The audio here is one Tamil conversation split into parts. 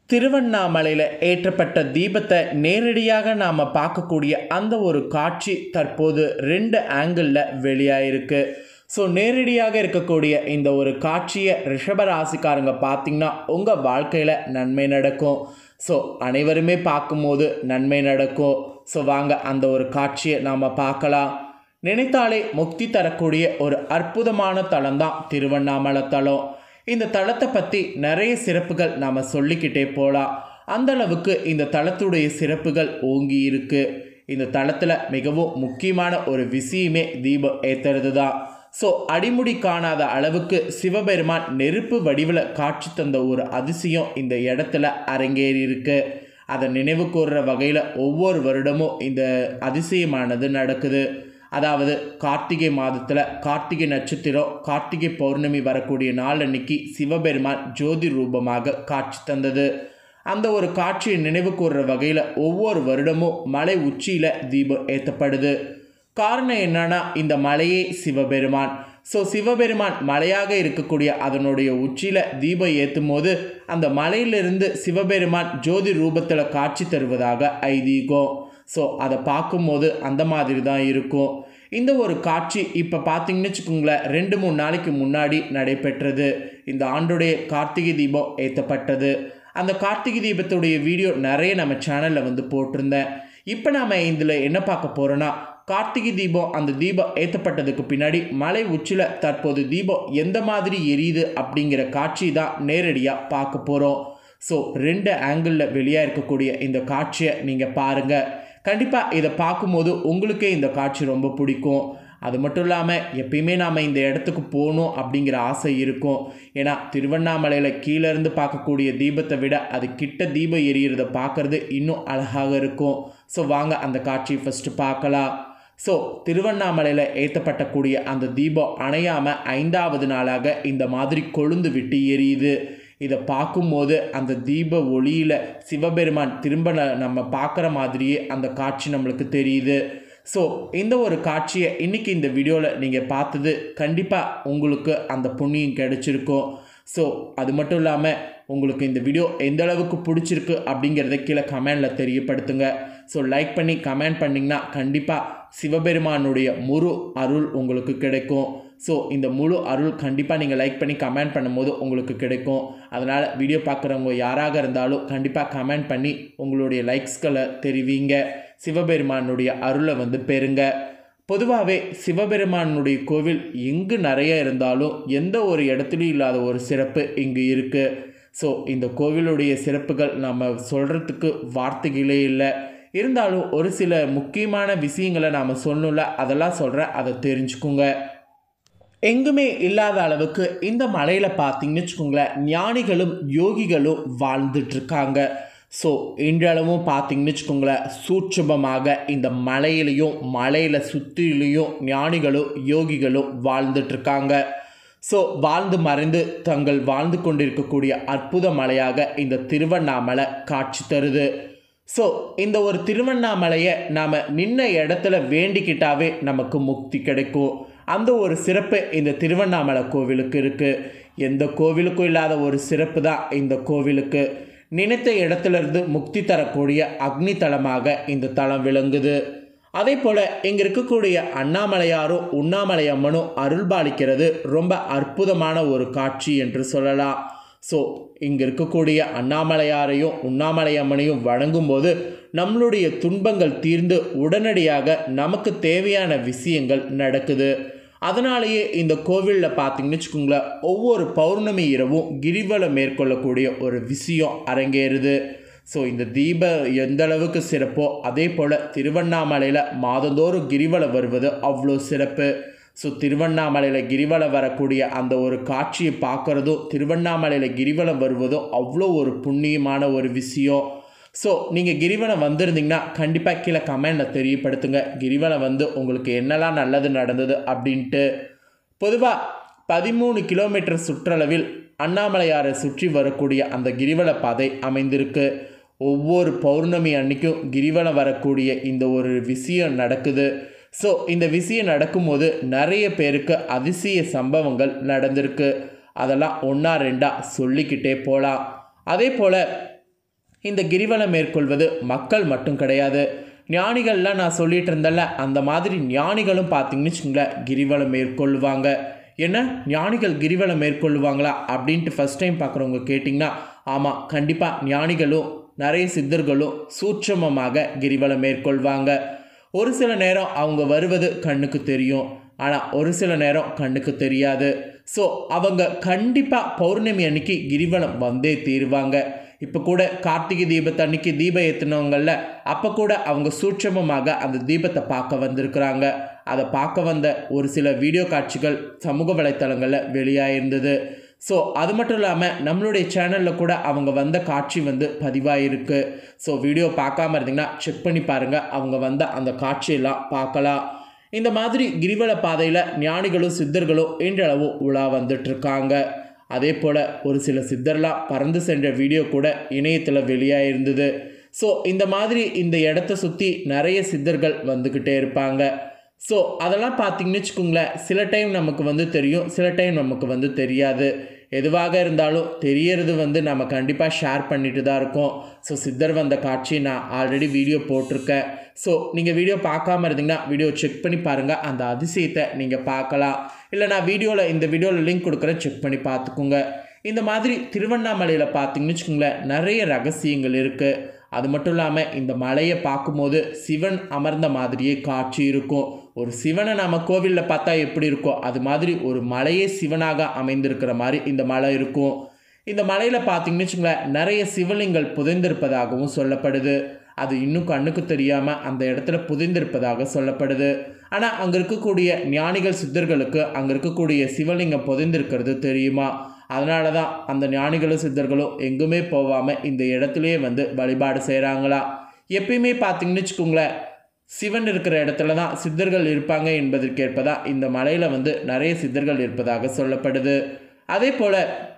திருவண்ணாமலையில் ஏற்றப்பட்ட தீபத்தை நேரடியாக நாம் பார்க்கக்கூடிய அந்த ஒரு காட்சி தற்போது ரெண்டு ஆங்கிளில் வெளியாயிருக்கு ஸோ நேரடியாக இருக்கக்கூடிய இந்த ஒரு காட்சியை ரிஷபராசிக்காரங்க பார்த்தீங்கன்னா உங்கள் வாழ்க்கையில் நன்மை நடக்கும் ஸோ அனைவருமே பார்க்கும்போது நன்மை நடக்கும் ஸோ வாங்க அந்த ஒரு காட்சியை நாம் பார்க்கலாம் நினைத்தாலே முக்தி தரக்கூடிய ஒரு அற்புதமான தலம் தான் திருவண்ணாமலை தலம் இந்த தலத்தை பற்றி நிறைய சிறப்புகள் நாம் சொல்லிக்கிட்டே போகலாம் அந்த அளவுக்கு இந்த தலத்துடைய சிறப்புகள் ஓங்கி இருக்கு இந்த தலத்தில் மிகவும் முக்கியமான ஒரு விஷயமே தீபம் ஏற்றுறது தான் ஸோ அடிமுடி காணாத அளவுக்கு சிவபெருமான் நெருப்பு வடிவில் காட்சி தந்த ஒரு அதிசயம் இந்த இடத்துல அரங்கேறி இருக்கு அதை நினைவு கூறுற வகையில் ஒவ்வொரு வருடமும் இந்த அதிசயமானது நடக்குது அதாவது கார்த்திகை மாதத்தில் கார்த்திகை நட்சத்திரம் கார்த்திகை பௌர்ணமி வரக்கூடிய நாள் அன்னைக்கு சிவபெருமான் ஜோதி ரூபமாக காட்சி தந்தது அந்த ஒரு காட்சியை நினைவு கூறுற வகையில் ஒவ்வொரு வருடமும் மலை உச்சியில் தீபம் ஏற்றப்படுது காரணம் என்னன்னா இந்த மலையே சிவபெருமான் ஸோ சிவபெருமான் மலையாக இருக்கக்கூடிய அதனுடைய உச்சியில் தீபம் ஏற்றும் போது அந்த மலையிலிருந்து சிவபெருமான் ஜோதி ரூபத்தில் காட்சி தருவதாக ஐதீகம் ஸோ அதை பார்க்கும்போது அந்த மாதிரி தான் இருக்கும் இந்த ஒரு காட்சி இப்போ பார்த்தீங்கன்னு வச்சுக்கோங்களேன் ரெண்டு மூணு நாளைக்கு முன்னாடி நடைபெற்றது இந்த ஆண்டுடைய கார்த்திகை தீபம் ஏற்றப்பட்டது அந்த கார்த்திகை தீபத்துடைய வீடியோ நிறைய நம்ம சேனலில் வந்து போட்டிருந்தேன் இப்போ நாம் இதில் என்ன பார்க்க போகிறோன்னா கார்த்திகை தீபம் அந்த தீபம் ஏற்றப்பட்டதுக்கு பின்னாடி மலை உச்சியில் தற்போது தீபம் எந்த மாதிரி எரியுது அப்படிங்கிற காட்சி தான் நேரடியாக பார்க்க போகிறோம் ஸோ ரெண்டு ஆங்கிளில் வெளியாக இருக்கக்கூடிய இந்த காட்சியை நீங்கள் பாருங்கள் கண்டிப்பாக இதை பார்க்கும்போது உங்களுக்கே இந்த காட்சி ரொம்ப பிடிக்கும் அது மட்டும் இல்லாமல் எப்பயுமே நாம் இந்த இடத்துக்கு போகணும் அப்படிங்கிற ஆசை இருக்கும் ஏன்னா திருவண்ணாமலையில் கீழேருந்து பார்க்கக்கூடிய தீபத்தை விட அது கிட்ட தீபம் எரியிறத பார்க்குறது இன்னும் அழகாக இருக்கும் ஸோ வாங்க அந்த காட்சியை ஃபஸ்ட்டு பார்க்கலாம் ஸோ திருவண்ணாமலையில் ஏற்றப்பட்டக்கூடிய அந்த தீபம் அணையாமல் ஐந்தாவது நாளாக இந்த மாதிரி கொழுந்து விட்டு எரியுது இதை பார்க்கும்போது அந்த தீப ஒளியில் சிவபெருமான் திரும்ப நம்ம பார்க்குற மாதிரியே அந்த காட்சி நம்மளுக்கு தெரியுது ஸோ இந்த ஒரு காட்சியை இன்றைக்கி இந்த வீடியோவில் நீங்கள் பார்த்தது கண்டிப்பாக உங்களுக்கு அந்த புண்ணியம் கிடைச்சிருக்கும் ஸோ அது மட்டும் இல்லாமல் உங்களுக்கு இந்த வீடியோ எந்த அளவுக்கு பிடிச்சிருக்கு அப்படிங்கிறத கீழே கமெண்டில் தெரியப்படுத்துங்க ஸோ லைக் பண்ணி கமெண்ட் பண்ணிங்கன்னா கண்டிப்பாக சிவபெருமானுடைய முழு அருள் உங்களுக்கு கிடைக்கும் ஸோ இந்த முழு அருள் கண்டிப்பாக நீங்கள் லைக் பண்ணி கமெண்ட் பண்ணும்போது உங்களுக்கு கிடைக்கும் அதனால் வீடியோ பார்க்குறவங்க யாராக இருந்தாலும் கண்டிப்பாக கமெண்ட் பண்ணி உங்களுடைய லைக்ஸ்களை தெரிவிங்க சிவபெருமானுடைய அருளை வந்து பெறுங்க பொதுவாகவே சிவபெருமானுடைய கோவில் எங்கு நிறைய இருந்தாலும் எந்த ஒரு இடத்துலையும் இல்லாத ஒரு சிறப்பு இங்கு இருக்குது ஸோ இந்த கோவிலுடைய சிறப்புகள் நம்ம சொல்கிறதுக்கு வார்த்தைகளே இல்லை இருந்தாலும் ஒரு சில முக்கியமான விஷயங்களை நாம் சொல்லணும்ல அதெல்லாம் சொல்கிறேன் அதை தெரிஞ்சுக்குங்க எங்குமே இல்லாத அளவுக்கு இந்த மலையில் பார்த்தீங்கன்னு வச்சுக்கோங்களேன் ஞானிகளும் யோகிகளும் வாழ்ந்துட்டுருக்காங்க ஸோ இன்றளவும் பார்த்தீங்கன்னு வச்சுக்கோங்களேன் சூட்சமமாக இந்த மலையிலையும் மலையில் சுற்றிலையும் ஞானிகளும் யோகிகளும் வாழ்ந்துட்டுருக்காங்க ஸோ வாழ்ந்து மறைந்து தங்கள் வாழ்ந்து கொண்டிருக்கக்கூடிய அற்புத மலையாக இந்த திருவண்ணாமலை காட்சி தருது ஸோ இந்த ஒரு திருவண்ணாமலையை நாம் நின்ன இடத்துல வேண்டிக்கிட்டாவே நமக்கு முக்தி கிடைக்கும் அந்த ஒரு சிறப்பு இந்த திருவண்ணாமலை கோவிலுக்கு இருக்குது எந்த கோவிலுக்கும் இல்லாத ஒரு சிறப்பு தான் இந்த கோவிலுக்கு நினைத்த இடத்துலேருந்து முக்தி தரக்கூடிய அக்னி தலமாக இந்த தலம் விளங்குது அதே போல் இங்கே இருக்கக்கூடிய அண்ணாமலையாரும் உண்ணாமலையம்மனும் அருள்பாலிக்கிறது ரொம்ப அற்புதமான ஒரு காட்சி என்று சொல்லலாம் ஸோ இங்கே இருக்கக்கூடிய அண்ணாமலையாரையும் உண்ணாமலையம்மனையும் வணங்கும்போது நம்மளுடைய துன்பங்கள் தீர்ந்து உடனடியாக நமக்கு தேவையான விஷயங்கள் நடக்குது அதனாலேயே இந்த கோவிலில் பார்த்தீங்கன்னு வச்சுக்கோங்களேன் ஒவ்வொரு பௌர்ணமி இரவும் கிரிவலம் மேற்கொள்ளக்கூடிய ஒரு விஷயம் அரங்கேறுது ஸோ இந்த தீப எந்த அளவுக்கு சிறப்போ அதே போல் திருவண்ணாமலையில் மாதந்தோறும் கிரிவலம் வருவது அவ்வளோ சிறப்பு ஸோ திருவண்ணாமலையில் கிரிவலம் வரக்கூடிய அந்த ஒரு காட்சியை பார்க்குறதும் திருவண்ணாமலையில் கிரிவலம் வருவதும் அவ்வளோ ஒரு புண்ணியமான ஒரு விஷயம் ஸோ நீங்கள் கிரிவலம் வந்திருந்தீங்கன்னா கண்டிப்பாக கீழே கமெண்டில் தெரியப்படுத்துங்க கிரிவலம் வந்து உங்களுக்கு என்னெல்லாம் நல்லது நடந்தது அப்படின்ட்டு பொதுவாக பதிமூணு கிலோமீட்டர் சுற்றளவில் அண்ணாமலையாரை சுற்றி வரக்கூடிய அந்த கிரிவல பாதை அமைந்திருக்கு ஒவ்வொரு பௌர்ணமி அன்னைக்கும் கிரிவலம் வரக்கூடிய இந்த ஒரு விஷயம் நடக்குது ஸோ இந்த விஷயம் நடக்கும்போது நிறைய பேருக்கு அதிசய சம்பவங்கள் நடந்திருக்கு அதெல்லாம் ஒன்றா ரெண்டா சொல்லிக்கிட்டே போகலாம் அதே போல் இந்த கிரிவலம் மேற்கொள்வது மக்கள் மட்டும் கிடையாது ஞானிகள்லாம் நான் சொல்லிட்டு இருந்தேன்ல அந்த மாதிரி ஞானிகளும் பார்த்தீங்கன்னு வச்சுக்கோங்களேன் கிரிவலம் மேற்கொள்வாங்க என்ன ஞானிகள் கிரிவலம் மேற்கொள்வாங்களா அப்படின்ட்டு ஃபஸ்ட் டைம் பார்க்குறவங்க கேட்டிங்கன்னா ஆமாம் கண்டிப்பாக ஞானிகளும் நிறைய சித்தர்களும் சூட்சமமாக கிரிவலம் மேற்கொள்வாங்க ஒரு சில நேரம் அவங்க வருவது கண்ணுக்கு தெரியும் ஆனால் ஒரு சில நேரம் கண்ணுக்கு தெரியாது ஸோ அவங்க கண்டிப்பாக பௌர்ணமி அன்னைக்கு கிரிவலம் வந்தே தீருவாங்க இப்போ கூட கார்த்திகை தீபத்தை அன்னைக்கு தீபம் ஏற்றினவங்கள அப்போ கூட அவங்க சூட்சமமாக அந்த தீபத்தை பார்க்க வந்திருக்கிறாங்க அதை பார்க்க வந்த ஒரு சில வீடியோ காட்சிகள் சமூக வலைத்தளங்களில் வெளியாயிருந்தது ஸோ அது மட்டும் இல்லாமல் நம்மளுடைய சேனலில் கூட அவங்க வந்த காட்சி வந்து பதிவாயிருக்கு ஸோ வீடியோ பார்க்காம இருந்தீங்கன்னா செக் பண்ணி பாருங்கள் அவங்க வந்த அந்த காட்சியெல்லாம் பார்க்கலாம் இந்த மாதிரி கிரிவல பாதையில் ஞானிகளும் சித்தர்களும் இன்றளவும் உலா வந்துட்டுருக்காங்க அதே போல் ஒரு சில சித்தர்லாம் பறந்து சென்ற வீடியோ கூட இணையத்தில் வெளியாயிருந்தது ஸோ இந்த மாதிரி இந்த இடத்த சுற்றி நிறைய சித்தர்கள் வந்துக்கிட்டே இருப்பாங்க ஸோ அதெல்லாம் பார்த்தீங்கன்னு வச்சுக்கோங்களேன் சில டைம் நமக்கு வந்து தெரியும் சில டைம் நமக்கு வந்து தெரியாது எதுவாக இருந்தாலும் தெரியறது வந்து நம்ம கண்டிப்பாக ஷேர் பண்ணிட்டு தான் இருக்கோம் ஸோ சித்தர் வந்த காட்சி நான் ஆல்ரெடி வீடியோ போட்டிருக்கேன் ஸோ நீங்கள் வீடியோ பார்க்காம இருந்தீங்கன்னா வீடியோ செக் பண்ணி பாருங்கள் அந்த அதிசயத்தை நீங்கள் பார்க்கலாம் இல்லை நான் வீடியோவில் இந்த வீடியோவில் லிங்க் கொடுக்குறேன் செக் பண்ணி பார்த்துக்கோங்க இந்த மாதிரி திருவண்ணாமலையில் பார்த்தீங்கன்னு வச்சுக்கோங்களேன் நிறைய ரகசியங்கள் இருக்குது அது மட்டும் இல்லாமல் இந்த மலையை பார்க்கும்போது சிவன் அமர்ந்த மாதிரியே காட்சி இருக்கும் ஒரு சிவனை நம்ம கோவிலில் பார்த்தா எப்படி இருக்கோ அது மாதிரி ஒரு மலையே சிவனாக அமைந்திருக்கிற மாதிரி இந்த மலை இருக்கும் இந்த மலையில் பார்த்தீங்கன்னு வச்சுங்களேன் நிறைய சிவலிங்கள் புதைந்திருப்பதாகவும் சொல்லப்படுது அது இன்னும் கண்ணுக்கு தெரியாமல் அந்த இடத்துல புதைந்திருப்பதாக சொல்லப்படுது ஆனால் அங்கே இருக்கக்கூடிய ஞானிகள் சித்தர்களுக்கு அங்கே இருக்கக்கூடிய சிவலிங்கம் புதைந்திருக்கிறது தெரியுமா அதனால தான் அந்த ஞானிகளும் சித்தர்களும் எங்குமே போகாமல் இந்த இடத்துலையே வந்து வழிபாடு செய்கிறாங்களா எப்பயுமே பார்த்தீங்கன்னு வச்சுக்கோங்களேன் சிவன் இருக்கிற இடத்துல தான் சித்தர்கள் இருப்பாங்க என்பதற்கேற்பதான் இந்த மலையில் வந்து நிறைய சித்தர்கள் இருப்பதாக சொல்லப்படுது அதே போல்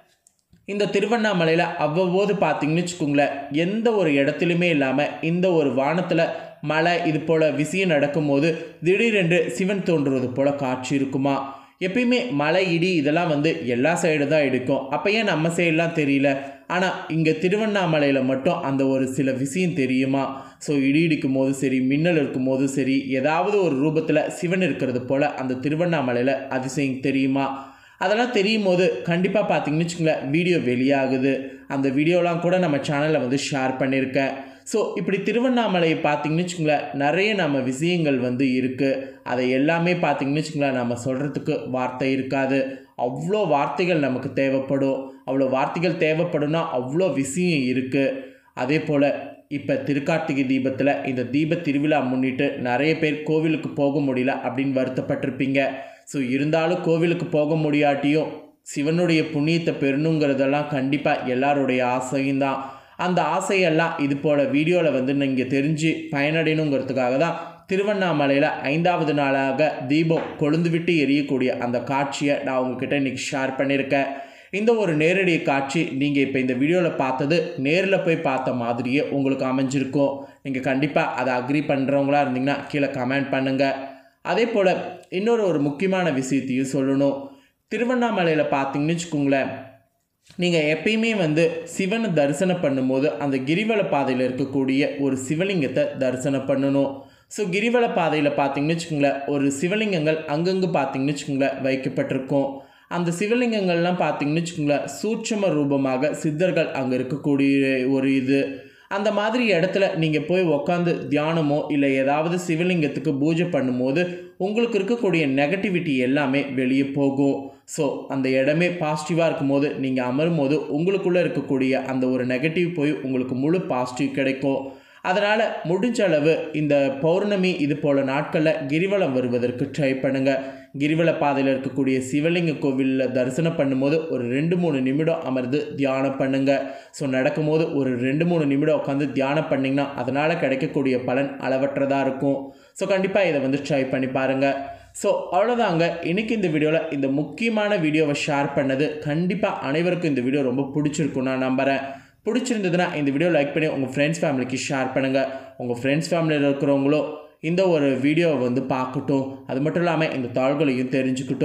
இந்த திருவண்ணாமலையில் அவ்வப்போது பார்த்தீங்கன்னு வச்சுக்கோங்களேன் எந்த ஒரு இடத்துலையுமே இல்லாமல் இந்த ஒரு வானத்தில் மழை இது போல் விஷயம் நடக்கும்போது திடீரென்று சிவன் தோன்றுவது போல் காட்சி இருக்குமா எப்பயுமே மழை இடி இதெல்லாம் வந்து எல்லா சைடு தான் எடுக்கும் அப்போ ஏன் நம்ம சைடெலாம் தெரியல ஆனால் இங்கே திருவண்ணாமலையில் மட்டும் அந்த ஒரு சில விஷயம் தெரியுமா ஸோ இடி இடிக்கும் போது சரி மின்னல் இருக்கும் போது சரி ஏதாவது ஒரு ரூபத்தில் சிவன் இருக்கிறது போல் அந்த திருவண்ணாமலையில் அதிசயம் தெரியுமா அதெல்லாம் தெரியும் போது கண்டிப்பாக பார்த்தீங்கன்னு வச்சுக்கோங்களேன் வீடியோ வெளியாகுது அந்த வீடியோலாம் கூட நம்ம சேனலில் வந்து ஷேர் பண்ணியிருக்கேன் ஸோ இப்படி திருவண்ணாமலையை பார்த்தீங்கன்னு வச்சுக்கோங்களேன் நிறைய நம்ம விஷயங்கள் வந்து இருக்குது அதை எல்லாமே பார்த்தீங்கன்னு வச்சுக்கோங்களேன் நம்ம சொல்கிறதுக்கு வார்த்தை இருக்காது அவ்வளோ வார்த்தைகள் நமக்கு தேவைப்படும் அவ்வளோ வார்த்தைகள் தேவைப்படும்னா அவ்வளோ விஷயம் இருக்குது அதே போல் இப்போ திருக்கார்த்திகை தீபத்தில் இந்த தீப திருவிழா முன்னிட்டு நிறைய பேர் கோவிலுக்கு போக முடியல அப்படின்னு வருத்தப்பட்டிருப்பீங்க ஸோ இருந்தாலும் கோவிலுக்கு போக முடியாட்டியும் சிவனுடைய புண்ணியத்தை பெறணுங்கிறதெல்லாம் கண்டிப்பாக எல்லாருடைய ஆசையும் தான் அந்த ஆசையெல்லாம் இது போல் வீடியோவில் வந்து நீங்கள் தெரிஞ்சு பயனடையணுங்கிறதுக்காக தான் திருவண்ணாமலையில் ஐந்தாவது நாளாக தீபம் கொழுந்து விட்டு எரியக்கூடிய அந்த காட்சியை நான் உங்ககிட்ட இன்றைக்கி ஷேர் பண்ணியிருக்கேன் இந்த ஒரு நேரடி காட்சி நீங்கள் இப்போ இந்த வீடியோவில் பார்த்தது நேரில் போய் பார்த்த மாதிரியே உங்களுக்கு அமைஞ்சிருக்கும் நீங்கள் கண்டிப்பாக அதை அக்ரி பண்ணுறவங்களா இருந்தீங்கன்னா கீழே கமெண்ட் பண்ணுங்கள் அதே போல் இன்னொரு ஒரு முக்கியமான விஷயத்தையும் சொல்லணும் திருவண்ணாமலையில் பார்த்தீங்கன்னு வச்சுக்கோங்களேன் நீங்கள் எப்பயுமே வந்து சிவனை தரிசனம் பண்ணும்போது அந்த கிரிவல பாதையில் இருக்கக்கூடிய ஒரு சிவலிங்கத்தை தரிசனம் பண்ணணும் ஸோ கிரிவல பாதையில் பார்த்தீங்கன்னு வச்சுக்கோங்களேன் ஒரு சிவலிங்கங்கள் அங்கங்கே பார்த்தீங்கன்னு வச்சுக்கோங்களேன் வைக்கப்பட்டிருக்கும் அந்த சிவலிங்கங்கள்லாம் பார்த்தீங்கன்னு வச்சுக்கோங்களேன் சூட்சம ரூபமாக சித்தர்கள் அங்கே இருக்கக்கூடிய ஒரு இது அந்த மாதிரி இடத்துல நீங்கள் போய் உக்காந்து தியானமோ இல்லை ஏதாவது சிவலிங்கத்துக்கு பூஜை பண்ணும்போது உங்களுக்கு இருக்கக்கூடிய நெகட்டிவிட்டி எல்லாமே வெளியே போகும் ஸோ அந்த இடமே பாசிட்டிவாக இருக்கும்போது நீங்கள் அமரும் போது உங்களுக்குள்ளே இருக்கக்கூடிய அந்த ஒரு நெகட்டிவ் போய் உங்களுக்கு முழு பாசிட்டிவ் கிடைக்கும் அதனால் முடிஞ்ச அளவு இந்த பௌர்ணமி இது போல் நாட்களில் கிரிவலம் வருவதற்கு ட்ரை பண்ணுங்கள் கிரிவல பாதையில் இருக்கக்கூடிய சிவலிங்க கோவிலில் தரிசனம் பண்ணும்போது ஒரு ரெண்டு மூணு நிமிடம் அமர்ந்து தியானம் பண்ணுங்கள் ஸோ நடக்கும்போது ஒரு ரெண்டு மூணு நிமிடம் உட்காந்து தியானம் பண்ணிங்கன்னா அதனால் கிடைக்கக்கூடிய பலன் அளவற்றதாக இருக்கும் ஸோ கண்டிப்பாக இதை வந்து ட்ரை பண்ணி பாருங்கள் ஸோ அவ்வளோதாங்க இன்னைக்கு இந்த வீடியோவில் இந்த முக்கியமான வீடியோவை ஷேர் பண்ணது கண்டிப்பாக அனைவருக்கும் இந்த வீடியோ ரொம்ப பிடிச்சிருக்கும் நான் நம்புகிறேன் பிடிச்சிருந்ததுன்னா இந்த வீடியோ லைக் பண்ணி உங்கள் ஃப்ரெண்ட்ஸ் ஃபேமிலிக்கு ஷேர் பண்ணுங்கள் உங்கள் ஃப்ரெண்ட்ஸ் ஃபேமிலியில் இருக்கிறவங்களும் இந்த ஒரு வீடியோவை வந்து பார்க்கட்டும் அது மட்டும் இல்லாமல் இந்த தாள்களையும் தெரிஞ்சுக்கிட்டோம்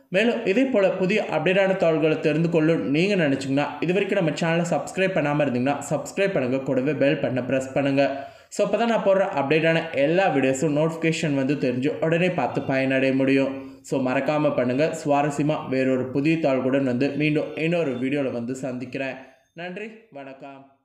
மேலும் இதே போல் புதிய அப்டேட்டான தகவல்களை தெரிந்து கொள்ளும் நீங்கள் நினச்சிங்கன்னா இது வரைக்கும் நம்ம சேனலை சப்ஸ்கிரைப் பண்ணாமல் இருந்தீங்கன்னா சப்ஸ்கிரைப் பண்ணுங்கள் கூடவே பெல் பண்ண ப்ரெஸ் பண்ணுங்கள் ஸோ அப்போ தான் நான் போடுற அப்டேட்டான எல்லா வீடியோஸும் நோட்டிஃபிகேஷன் வந்து தெரிஞ்சு உடனே பார்த்து பயனடைய முடியும் ஸோ மறக்காமல் பண்ணுங்கள் சுவாரஸ்யமாக வேறொரு புதிய தாள்களுடன் வந்து மீண்டும் இன்னொரு வீடியோவில் வந்து சந்திக்கிறேன் நன்றி வணக்கம்